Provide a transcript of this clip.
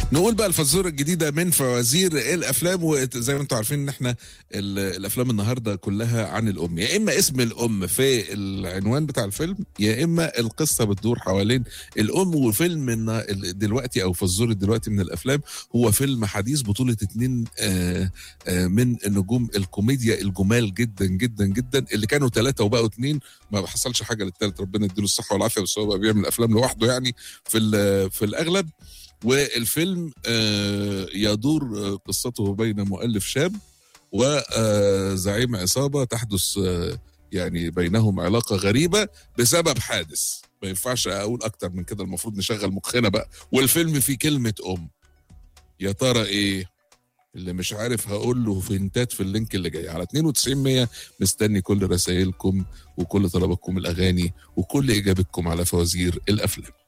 نقول بقى الفزوره الجديده من فوازير الافلام وزي ما انتم عارفين ان احنا ال- الافلام النهارده كلها عن الام يا اما اسم الام في العنوان بتاع الفيلم يا اما القصه بتدور حوالين الام وفيلم النا- ال- دلوقتي او فزوره دلوقتي من الافلام هو فيلم حديث بطوله اتنين آه، آه، من نجوم الكوميديا الجمال جدا جدا جدا اللي كانوا ثلاثه وبقوا اتنين ما حصلش حاجه للثالث ربنا يديله الصحه والعافيه بس هو بقى بيعمل افلام لوحده يعني في ال- في الاغلب والفيلم آه، يدور آه، قصته بين مؤلف شاب وزعيم عصابه تحدث آه، يعني بينهم علاقه غريبه بسبب حادث ما ينفعش اقول اكتر من كده المفروض نشغل مخنا بقى والفيلم فيه كلمه ام يا ترى ايه اللي مش عارف هقول له فينتات في اللينك اللي جاي على 92 100 مستني كل رسائلكم وكل طلباتكم الاغاني وكل اجابتكم على فوازير الافلام